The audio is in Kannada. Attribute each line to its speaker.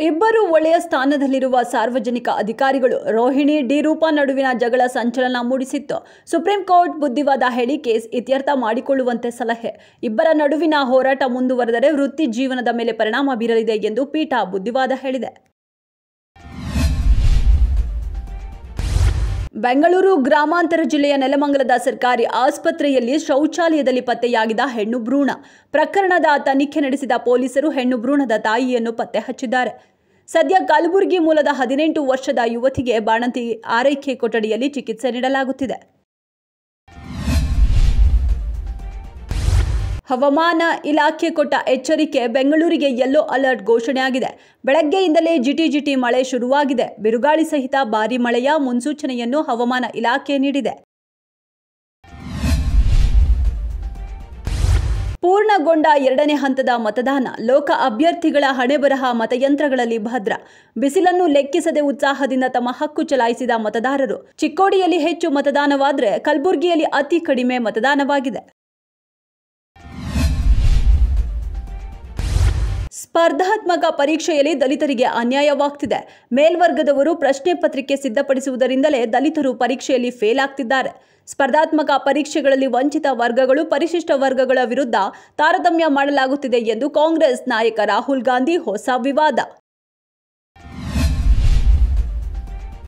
Speaker 1: ಇಬ್ಬರು ಒಳ್ಳೆಯ ಸ್ಥಾನದಲ್ಲಿರುವ ಸಾರ್ವಜನಿಕ ಅಧಿಕಾರಿಗಳು ರೋಹಿಣಿ ಡಿ ರೂಪಾ ನಡುವಿನ ಜಗಳ ಸಂಚಲನ ಮೂಡಿಸಿತ್ತು ಸುಪ್ರೀಂ ಕೋರ್ಟ್ ಬುದ್ಧಿವಾದ ಹೇಳಿ ಕೇಸ್ ಇತ್ಯರ್ಥ ಮಾಡಿಕೊಳ್ಳುವಂತೆ ಸಲಹೆ ಇಬ್ಬರ ನಡುವಿನ ಹೋರಾಟ ಮುಂದುವರೆದರೆ ವೃತ್ತಿ ಜೀವನದ ಮೇಲೆ ಪರಿಣಾಮ ಬೀರಲಿದೆ ಎಂದು ಪೀಠ ಬುದ್ಧಿವಾದ ಹೇಳಿದೆ ಬೆಂಗಳೂರು ಗ್ರಾಮಾಂತರ ಜಿಲ್ಲೆಯ ನೆಲಮಂಗಲದ ಸರ್ಕಾರಿ ಆಸ್ಪತ್ರೆಯಲ್ಲಿ ಶೌಚಾಲಯದಲ್ಲಿ ಪತ್ತೆಯಾಗಿದ್ದ ಹೆಣ್ಣು ಭ್ರೂಣ ಪ್ರಕರಣದ ತನಿಖೆ ನಡೆಸಿದ ಪೊಲೀಸರು ಹೆಣ್ಣು ಭ್ರೂಣದ ತಾಯಿಯನ್ನು ಪತ್ತೆ ಹಚ್ಚಿದ್ದಾರೆ ಸದ್ಯ ಕಲಬುರಗಿ ಮೂಲದ ಹದಿನೆಂಟು ವರ್ಷದ ಯುವತಿಗೆ ಬಾಣಂತಿ ಆರೈಕೆ ಕೊಠಡಿಯಲ್ಲಿ ಚಿಕಿತ್ಸೆ ನೀಡಲಾಗುತ್ತಿದೆ ಹವಾಮಾನ ಇಲಾಖೆ ಕೊಟ್ಟ ಎಚ್ಚರಿಕೆ ಬೆಂಗಳೂರಿಗೆ ಯೆಲ್ಲೋ ಅಲರ್ಟ್ ಘೋಷಣೆಯಾಗಿದೆ ಬೆಳಗ್ಗೆಯಿಂದಲೇ ಜಿಟಿ ಜಿಟಿ ಮಳೆ ಶುರುವಾಗಿದೆ ಬಿರುಗಾಳಿ ಸಹಿತ ಭಾರೀ ಮಳೆಯ ಮುನ್ಸೂಚನೆಯನ್ನು ಹವಾಮಾನ ಇಲಾಖೆ ನೀಡಿದೆ ಪೂರ್ಣಗೊಂಡ ಎರಡನೇ ಹಂತದ ಮತದಾನ ಲೋಕ ಅಭ್ಯರ್ಥಿಗಳ ಹಣೆಬರಹ ಮತಯಂತ್ರಗಳಲ್ಲಿ ಭದ್ರ ಬಿಸಿಲನ್ನು ಲೆಕ್ಕಿಸದೆ ಉತ್ಸಾಹದಿಂದ ತಮ್ಮ ಹಕ್ಕು ಚಲಾಯಿಸಿದ ಮತದಾರರು ಚಿಕ್ಕೋಡಿಯಲ್ಲಿ ಹೆಚ್ಚು ಮತದಾನವಾದರೆ ಕಲಬುರಗಿಯಲ್ಲಿ ಅತಿ ಕಡಿಮೆ ಮತದಾನವಾಗಿದೆ ಸ್ಪರ್ಧಾತ್ಮಕ ಪರೀಕ್ಷೆಯಲ್ಲಿ ದಲಿತರಿಗೆ ಅನ್ಯಾಯವಾಗ್ತಿದೆ ಮೇಲ್ವರ್ಗದವರು ಪ್ರಶ್ನೆ ಪತ್ರಿಕೆ ಸಿದ್ಧಪಡಿಸುವುದರಿಂದಲೇ ದಲಿತರು ಪರೀಕ್ಷೆಯಲ್ಲಿ ಫೇಲ್ ಆಗ್ತಿದ್ದಾರೆ ಸ್ಪರ್ಧಾತ್ಮಕ ಪರೀಕ್ಷೆಗಳಲ್ಲಿ ವಂಚಿತ ವರ್ಗಗಳು ಪರಿಶಿಷ್ಟ ವರ್ಗಗಳ ವಿರುದ್ಧ ತಾರತಮ್ಯ ಮಾಡಲಾಗುತ್ತಿದೆ ಎಂದು ಕಾಂಗ್ರೆಸ್ ನಾಯಕ ರಾಹುಲ್ ಗಾಂಧಿ ಹೊಸ ವಿವಾದ